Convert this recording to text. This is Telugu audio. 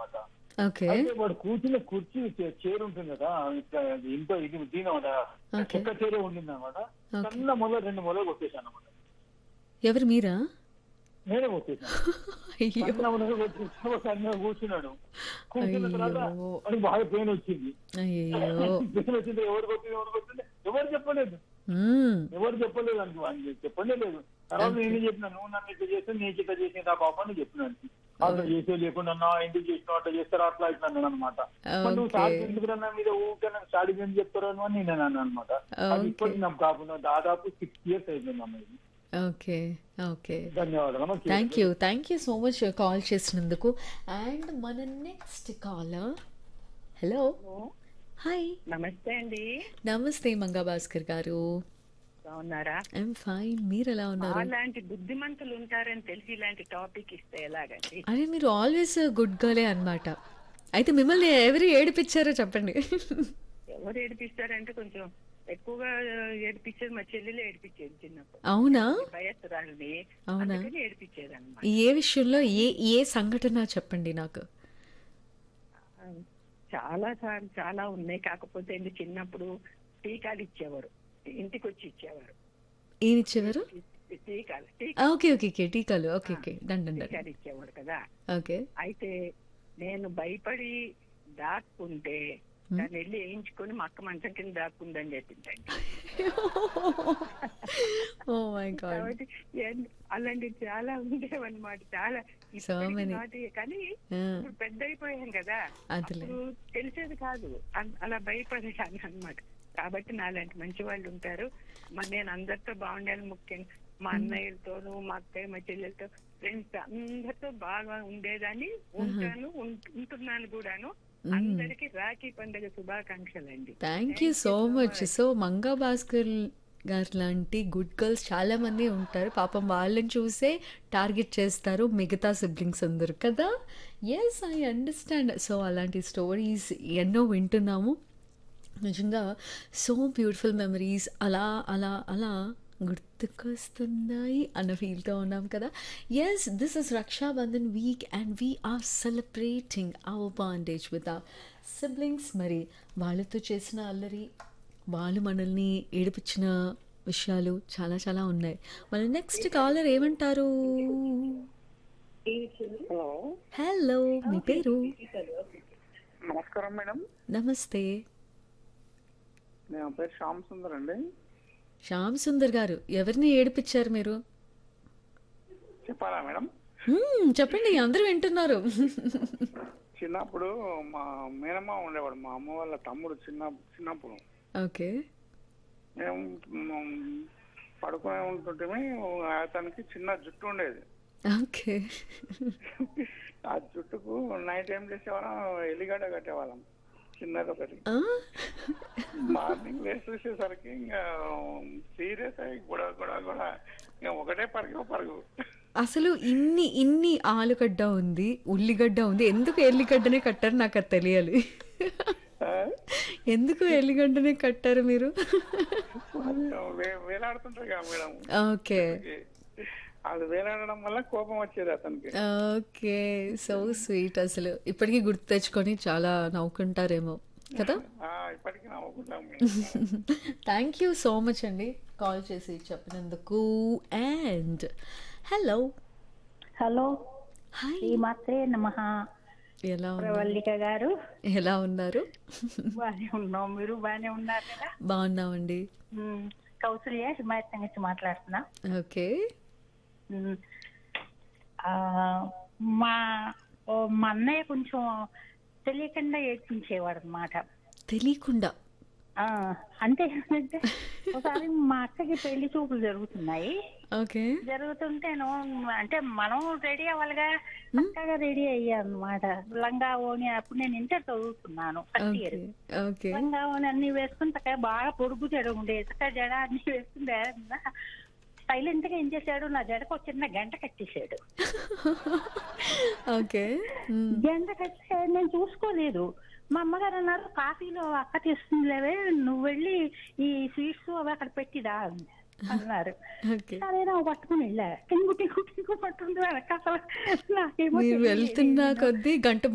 అనమాట ఓకే అయితే వాడు కూర్చున్న కుర్చీ చే- చైర్ ఉంటుంది కదా ఇట్లా ఇంత ఇది దీని Okay. చెక్క చైరే ఉండింది అనమాట Okay. సన్న మొల రెండు మొలలు కొట్టేశాను అనమాట ఎవరు మీరా నేనే కొట్టేశాను అయ్యో సన్న మొలలు కొట్టేసి ఒక అన్న కూర్చున్నాడు కూర్చున్న తర్వాత అయ్యో. వాడికి బాగా పెయిన్ వచ్చింది అయ్యో పెయిన్ వచ్చింది ఎవరు కొట్టింది ఎవరు కొట్టింది ఎవరు చెప్పలేదు మ్మ్. ఎవరు చెప్పలేదు అని వాడికి చెప్పనే లేదు తర్వాత నేను చెప్పిన నువ్వు నన్ను ఇట్లా చేస్తే నేను ఇట్లా చేసిన నా పాప అని చెప్పినాను అట్లా చేసే లేకుండా నా ఎందుకు చేసినావు అట్లా చేస్తారా అట్లా ఇట్లా అన్నాను అనమాట నువ్వు ఓకే సార్ ఎందుకు నా మీద ఊరికే నాకు స్టాడీ ఏం చెప్తారు అని నేను అన్నాను అనమాట అది ఓకే ఇప్పటికి నాకు కాకుండా దాదాపు సిక్స్ ఇయర్స్ అయిపోయింది అమ్మ ఇది ఓకే ఓకే ధన్యవాదాలు అమ్మ thank you thank you so much call చేసినందుకు అండ్ మన నెక్స్ట్ కాలర్ హలో హాయ్ నమస్తే అండి నమస్తే మంగా భాస్కర్ గారు బాగున్నారా ఐఎమ్ ఫైన్ మీరు ఎలా ఉన్నారు అలాంటి బుద్ధిమంతులు ఉంటారని తెలిసి ఇలాంటి టాపిక్ ఇస్తే ఎలాగండి అరే మీరు ఆల్వేస్ గుడ్ గర్లే అన్నమాట అయితే మిమ్మల్ని ఎవరు ఏడిపించారో చెప్పండి ఎవరు ఏడిపిస్తారంటే కొంచెం ఎక్కువగా ఏడిపించేది మా చెల్లెలు ఏడిపించేది చిన్నప్పుడు అవునా వయస్సురాలని అవునా అందుకని ఏడిపించేది అనమాట ఏ విషయంలో ఏ ఏ సంఘటన చెప్పండి నాకు చాలా సార్లు చాలా ఉన్నాయి కాకపోతే ఏంటి చిన్నప్పుడు టీకాలు ఇచ్చేవారు ఇంటికి వచ్చి ఇచ్చేవారు ఏమి ఇచ్చేవారు టీకాలు ఆ, టీకా ఓకే ఓకే ఓకే టీకాలు okay okay done done done టీకాలు ఇచ్చేవారు కదా ఓకే అయితే నేను భయపడి దాక్కుంటే దాన్ని వెళ్ళి వేయించుకొని మా అక్క మంచం కింద దాక్కుందని చెప్పిందండి ఓ మై గాడ్ కాబట్టి ఏం- అలాంటివి చాలా ఉండేవన్నమాట చాలా So ఇప్పటికి many. నాటి కానీ ఇప్పుడు పెద్ద అయిపోయాం కదా అదిలే అప్పుడు తెలిసేది కాదు అన్- అలా భయపడేదాన్ని అన్నమాట కాబట్టి నాలాంటి మంచి వాళ్ళు ఉంటారు మరి నేను అందరితో బాగుండాలి ముఖ్యంగా మా అన్నయ్యలతోనూ మా అక్కయ్య మా చెల్లెలతో ఫ్రెండ్స్ అందరితో బాగా ఉండేదాన్ని ఉంటాను ఉం- ఉంటున్నాను కూడాను అందరికి రాఖీ పండుగ శుభాకాంక్షలు అండి thank you so much so Manga Bhaskar గారు లాంటి గుడ్ గర్ల్స్ చాలా మంది ఉంటారు పాపం వాళ్ళని చూసే టార్గెట్ చేస్తారు మిగతా సిబ్లింగ్స్ అందరు కదా ఎస్ ఐ అండర్స్టాండ్ సో అలాంటి స్టోరీస్ ఎన్నో వింటున్నాము నిజంగా సో బ్యూటిఫుల్ మెమరీస్ అలా అలా అలా గుర్తుకొస్తున్నాయి అన్న ఫీల్తో ఉన్నాం కదా yes this is Rakshabandhan week and we are celebrating our bondage with our siblings మరి వాళ్ళతో చేసిన అల్లరి వాళ్ళు మనల్ని ఏడిపించిన విషయాలు చాలా చాలా ఉన్నాయి మన నెక్స్ట్ కాలర్ ఏమంటారు హలో హలో మీ పేరు నమస్కారం మేడం నమస్తే నా పేరు శ్యామ్ సుందర్ అండి శ్యామ్ సుందర్ గారు ఎవరిని ఏడిపించారు మీరు చెప్పాలా మేడం మ్మ్, చెప్పండి అందరూ వింటున్నారు చిన్నప్పుడు మా మేనమ్మ ఉండేవాడు మా అమ్మ వాళ్ళ తమ్ముడు చిన్న చిన్నప్పుడు ఓకే మేము మ్, పడుకునే ఉంటుంటే అతనికి చిన్న జుట్టు ఉండేది ఓకే ఆ జుట్టుకు నైట్ ఏం చేసేవాళ్ళం ఎల్లిగడ్డ కట్టేవాళ్ళం చిన్నది ఒకటి ఆ? మార్నింగ్ లేచి చూసేసరికి ఇంకా సీరియస్ అయ్యి గొడవ గొడవ గొడవ ఇంకా ఒకటే పరుగు పరుగు అసలు ఇన్ని ఇన్ని ఆలుగడ్డ ఉంది ఉల్లిగడ్డ ఉంది ఎందుకు ఎల్లిగడ్డనే కట్టారు నాకు అది తెలియాలి ఆ, ఎందుకు ఎల్లిగడ్డనే కట్టారు మీరు అది వే- వేలాడుతుంటారు కదా మేడం ఓకే అది వేలాడడం వల్ల కోపం వచ్చేది అతనికి ఓకే సో స్వీట్ అసలు ఇప్పటికీ గుర్తు తెచ్చుకొని చాలా నవ్వుకుంటారేమో కదా ఆ, ఇప్పటికీ నవ్వుకుంటాం థ్యాంక్ యూ సో మచ్ అండి కాల్ చేసి చెప్పినందుకు అండ్ హలో హలో హాయ్ శ్రీమాత్రే నమ ఎలా ఉన్నారు ప్రవల్లిక గారు ఎలా ఉన్నారు బాగానే ఉన్నాం మీరు బాగానే ఉన్నారు కదా బాగున్నామండి ఉమ్, కౌసల్య హిమాయత్ నుంచి మాట్లాడుతున్నా ఓకే ఉమ్, ఆ, మా ఓ, మా అన్నయ్య కొంచెం తెలియకుండా ఏడ్పించేవాడు అనమాట తెలియకుండా అంటే ఏంటంటే ఒకసారి మా అక్కకి పెళ్లి చూపులు జరుగుతున్నాయి ఓకే జరుగుతుంటేను అంటే మనం రెడీ అవ్వాలిగా చక్కగా రెడీ అయ్యా అనమాట లంగా ఓని అప్పుడు నేను ఇంటర్ చదువుతున్నాను ఫస్ట్ ఇయర్ ఓకే ఓకే లంగా ఓని అన్ని వేసుకుని చక్కగా బాగా పొడుగు జడ ఉండే చక్కగా జడ అన్ని వేసుకుంటే సైలెంట్ గా ఏం చేశాడు నా జడకు ఒక చిన్న గంట కట్టేశాడు ఓకే మ్మ్. గంట కట్టేశాడు నేను చూసుకోలేదు మా అమ్మగారు అన్నారు కాఫీలో అక్క తీస్తుందిలేవే నువ్వు వెళ్ళి ఈ స్వీట్స్ అవి అక్కడ పెట్టిదా అన్నారు ఓకే సరే నా పట్టుకుని వెళ్ళా టింగు టింగు టింగు పట్టుంది వెనక అసలు నాకేమో మీరు తెలియలేదు. వెళ్తున్న కొద్దీ గంట